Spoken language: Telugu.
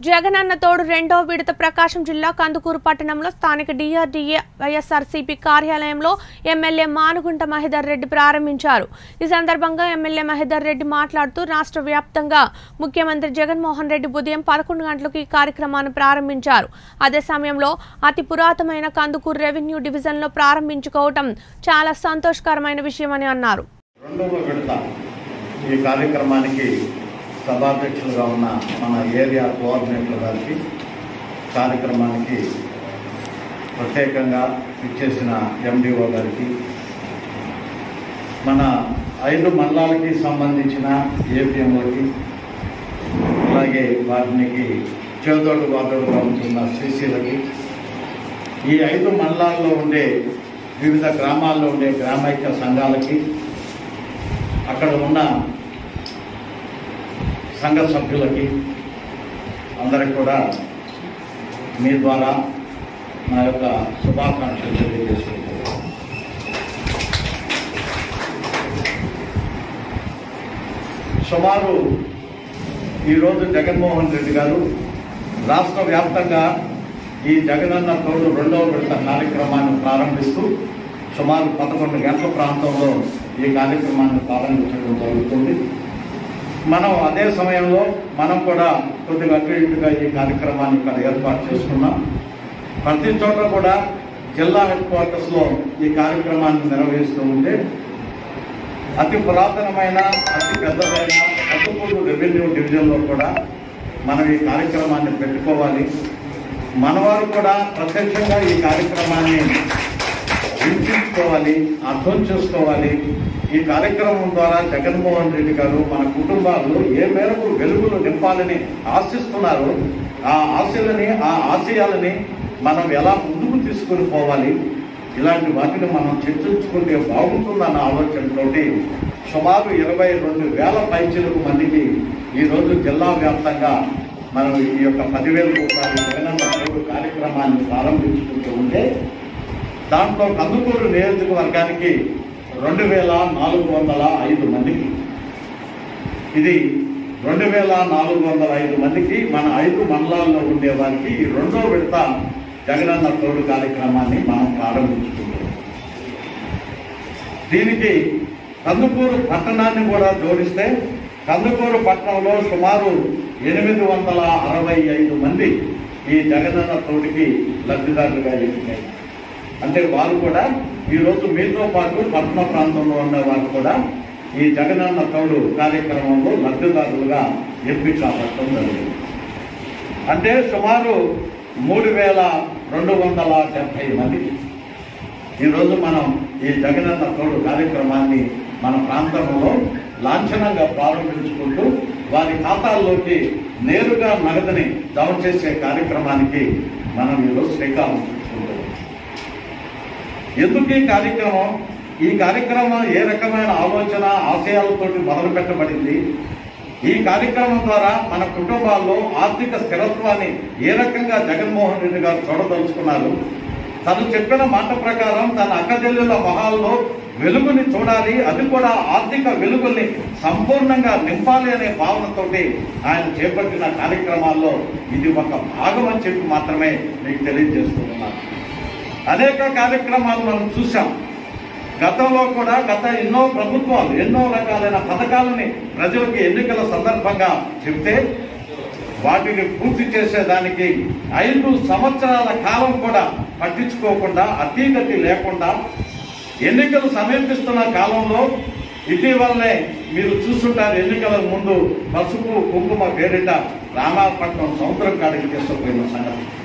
జగనన్న తోడు రెండో విడత ప్రకాశం జిల్లా కందుకూరు పట్టణంలో స్థానిక డిఆర్డీఏ వైఎస్ఆర్సీపీ కార్యాలయంలో ఎమ్మెల్యే మానుగుంట మహిదర్ రెడ్డి ప్రారంభించారు ఈ సందర్భంగా ఎమ్మెల్యే మహిదర్ రెడ్డి మాట్లాడుతూ రాష్ట్ర వ్యాప్తంగా ముఖ్యమంత్రి జగన్మోహన్ రెడ్డి ఉదయం పదకొండు గంటలకు ఈ కార్యక్రమాన్ని ప్రారంభించారు అదే సమయంలో అతి పురాతనమైన కందుకూరు రెవెన్యూ డివిజన్లో ప్రారంభించుకోవటం చాలా సంతోషకరమైన విషయమని అన్నారు రెండవ విడత ఈ కార్యక్రమానికి సభాధ్యక్షులుగా ఉన్న మన ఏరియా కోఆర్డినేటర్ గారికి కార్యక్రమానికి ప్రత్యేకంగా ఇచ్చేసిన ఎండిఓ గారికి మన ఐదు మండలాలకి సంబంధించిన ఏపీఎంలకి అలాగే వాటికి చేదోడు వాదోడుగా ఉంటున్న సిసిలకి ఈ ఐదు మండలాల్లో ఉండే వివిధ గ్రామాల్లో ఉండే గ్రామైక్య సంఘాలకి అక్కడ ఉన్న సంఘ సభ్యులకి అందరికి కూడా మీ ద్వారా నా యొక్క శుభాకాంక్షలు తెలియజేసుకుంటున్నాను సుమారు ఈరోజు జగన్మోహన్ రెడ్డి గారు రాష్ట్ర వ్యాప్తంగా ఈ జగనన్న తోడు రెండవ విడత కార్యక్రమాన్ని ప్రారంభిస్తూ సుమారు పదకొండు గంటల ప్రాంతంలో ఈ కార్యక్రమాన్ని ప్రారంభించడం జరుగుతుంది మనం అదే సమయంలో మనం కూడా కొద్దిగా అటు ఇటుగా ఈ కార్యక్రమాన్ని ఇక్కడ ఏర్పాటు చేసుకున్నాం ప్రతి చోట కూడా జిల్లా హెడ్ క్వార్టర్స్లో ఈ కార్యక్రమాన్ని నిర్వహిస్తూ ఉంటే అతి పురాతనమైన అతి పెద్దదైన కందుకూరు రెవెన్యూ డివిజన్లో కూడా మనం ఈ కార్యక్రమాన్ని పెట్టుకోవాలి మనవారు కూడా ప్రత్యక్షంగా ఈ కార్యక్రమాన్ని వీక్షించుకోవాలి అర్థం చేసుకోవాలి ఈ కార్యక్రమం ద్వారా జగన్మోహన్ రెడ్డి గారు మన కుటుంబాల్లో ఏ మేరకు వెలుగులు నింపాలని ఆశిస్తున్నారు ఆ ఆశలని ఆ ఆశయాలని మనం ఎలా ముందుకు తీసుకుని పోవాలి ఇలాంటి వాటిని మనం చర్చించుకుంటే బాగుంటుందన్న ఆలోచనతోటి సుమారు ఇరవై రెండు వేల పైచలకు మందికి ఈరోజు జిల్లా వ్యాప్తంగా మనం ఈ యొక్క పదివేల రూపాయల జగనన్న తోడు కార్యక్రమాన్ని ప్రారంభించుకుంటూ ఉంటే దాంట్లో కందుకూరు నియోజకవర్గానికి రెండు వేల నాలుగు వందల ఐదు మందికి ఇది రెండు వేల నాలుగు వందల ఐదు మందికి మన ఐదు మండలాల్లో ఉండే వారికి ఈ రెండో విడత జగనన్న తోడు కార్యక్రమాన్ని మనం ప్రారంభించుకుంటాం దీనికి కందుకూరు పట్టణాన్ని కూడా జోడిస్తే కందుకూరు పట్టణంలో సుమారు ఎనిమిది వందల అరవై ఐదు మంది ఈ జగనన్న తోటికి లబ్ధిదారులుగా ఎక్కినాయి అంటే వారు కూడా ఈరోజు మీతో పాటు పట్టణ ప్రాంతంలో ఉన్న వారు కూడా ఈ జగనన్న తోడు కార్యక్రమంలో లబ్ధిదారులుగా ఎంపిక కాబట్టడం జరిగింది అంటే సుమారు మూడు వేల రెండు వందల డెబ్బై మందికి ఈరోజు మనం ఈ జగనన్న తోడు కార్యక్రమాన్ని మన ప్రాంతంలో లాంఛనంగా ప్రారంభించుకుంటూ వారి ఖాతాల్లోకి నేరుగా నగదుని జమ చేసే కార్యక్రమానికి మనం ఈరోజు శ్రీకారం చుట్టుకుంటున్నాం ఎందుకు ఈ కార్యక్రమం ఈ కార్యక్రమం ఏ రకమైన ఆలోచన ఆశయాలతోటి మొదలు పెట్టబడింది ఈ కార్యక్రమం ద్వారా మన కుటుంబాల్లో ఆర్థిక స్థిరత్వాన్ని ఏ రకంగా జగన్మోహన్ రెడ్డి గారు చూడదలుచుకున్నారు తను చెప్పిన మాట ప్రకారం తన అక్కచెల్లెల మొహాల్లో వెలుగుని చూడాలి అది కూడా ఆర్థిక వెలుగుల్ని సంపూర్ణంగా నింపాలి అనే భావనతోటి ఆయన చేపట్టిన కార్యక్రమాల్లో ఇది ఒక భాగం అని చెప్పి మాత్రమే మీకు తెలియజేస్తున్నాను అనేక కార్యక్రమాలు మనం చూసాం గతంలో కూడా గత ఎన్నో ప్రభుత్వాలు ఎన్నో రకాలైన పథకాలని ప్రజలకు ఎన్నికల సందర్భంగా చెప్తే వాటిని పూర్తి చేసేదానికి ఐదు సంవత్సరాల కాలం కూడా పట్టించుకోకుండా అతీగతి లేకుండా ఎన్నికలు సమీపిస్తున్న కాలంలో ఇటీవలనే మీరు చూస్తుంటారు ఎన్నికల ముందు పసుపు కుంకుమ పేరిట రామాపట్నం సముద్రం కాడికి తీసుకుపోయిన సంగతి